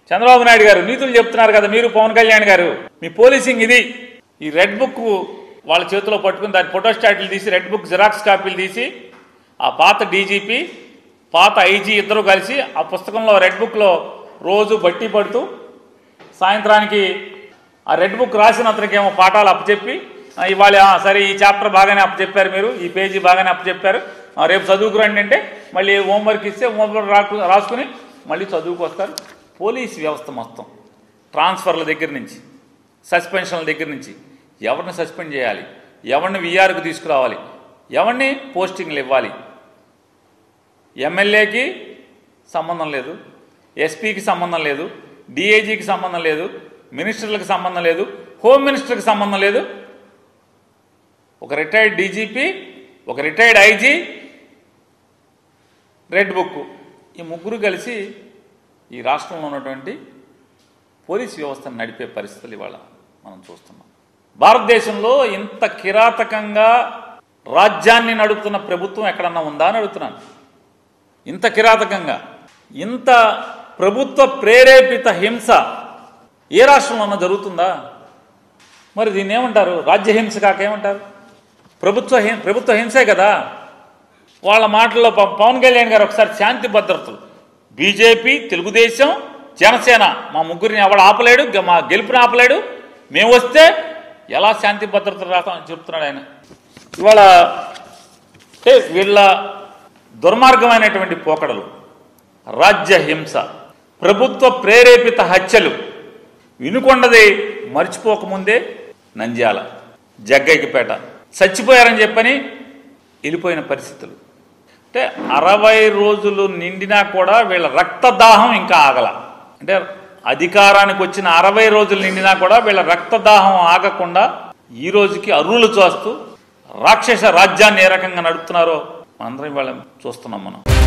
చంద్రబాబు నాయుడు గారు నీతులు చెప్తున్నారు కదా మీరు పవన్ కళ్యాణ్ గారు మీ పోలీసింగ్ ఇది ఈ రెడ్ బుక్ వాళ్ళ చేతిలో పట్టుకుని దాని ఫోటోస్టాట్లు తీసి రెడ్ బుక్ జిరాక్స్ కాపీలు తీసి ఆ పాత డీజీపీ పాత ఐజీ ఇద్దరు కలిసి ఆ పుస్తకంలో రెడ్ బుక్లో రోజు బట్టి పడుతూ సాయంత్రానికి ఆ రెడ్ బుక్ రాసిన అతనికి ఏమో పాఠాలు అప్పచెప్పి ఆ, ఇవాళ ఆ, సరే ఈ చాప్టర్ బాగానే అప్పచెప్పారు మీరు ఈ పేజీ బాగానే అప్పచెప్పారు ఆ, రేపు చదువుకురండి అంటే మళ్ళీ హోంవర్క్ ఇస్తే హోంవర్క్ రాకు రాసుకుని మళ్ళీ చదువుకు వస్తారు పోలీస్ వ్యవస్థ మొత్తం ట్రాన్స్ఫర్ల దగ్గర నుంచి సస్పెన్షన్ల దగ్గర నుంచి ఎవరిని సస్పెండ్ చేయాలి ఎవరిని విఆర్కు తీసుకురావాలి ఎవరిని పోస్టింగ్లు ఇవ్వాలి ఎమ్మెల్యేకి సంబంధం లేదు ఎస్పీకి సంబంధం లేదు డిఐజీకి సంబంధం లేదు మినిస్టర్లకు సంబంధం లేదు హోమ్ మినిస్టర్కి సంబంధం లేదు ఒక రిటైర్డ్ డీజీపీ ఒక రిటైర్డ్ ఐజీ రెడ్ బుక్ ఈ ముగ్గురు కలిసి ఈ రాష్ట్రంలో ఉన్నటువంటి పోలీస్ వ్యవస్థను నడిపే పరిస్థితులు ఇవాళ మనం చూస్తున్నాం భారతదేశంలో ఇంత కిరాతకంగా రాజ్యాన్ని నడుపుతున్న ప్రభుత్వం ఎక్కడన్నా ఉందా అని అడుగుతున్నాను ఇంత కిరాతకంగా ఇంత ప్రభుత్వ ప్రేరేపిత హింస ఏ రాష్ట్రంలోనన్నా జరుగుతుందా మరి దీన్ని ఏమంటారు రాజ్యహింస కాక ఏమంటారు ప్రభుత్వ హి- ప్రభుత్వ హింసే కదా వాళ్ళ మాటల్లో ప- పవన్ కళ్యాణ్ గారు ఒకసారి శాంతి భద్రతలు బీజేపీ తెలుగుదేశం జనసేన మా ముగ్గురిని ఎవడు ఆపలేడు గ- మా గెలుపుని ఆపలేడు మేము వస్తే ఎలా శాంతి భద్రతలు రాస్తామని చెప్తున్నాడు ఆయన ఇవాళ అంటే వీళ్ళ దుర్మార్గమైనటువంటి పోకడలు రాజ్య హింస ప్రభుత్వ ప్రేరేపిత హత్యలు వినుకొండది మర్చిపోకముందే నంద్యాల జగ్గయ్యపేట చచ్చిపోయారని చెప్పని వెళ్ళిపోయిన పరిస్థితులు అంటే అరవై రోజులు నిండినా కూడా వీళ్ళ రక్తదాహం ఇంకా ఆగల అంటే అధికారానికి వచ్చిన అరవై రోజులు నిండినా కూడా వీళ్ళ రక్తదాహం ఆగకుండా ఈ రోజుకి అరువులు చూస్తూ రాక్షస రాజ్యాన్ని ఏ రకంగా నడుపుతున్నారో మనందరం ఇవాళ చూస్తున్నాం మనం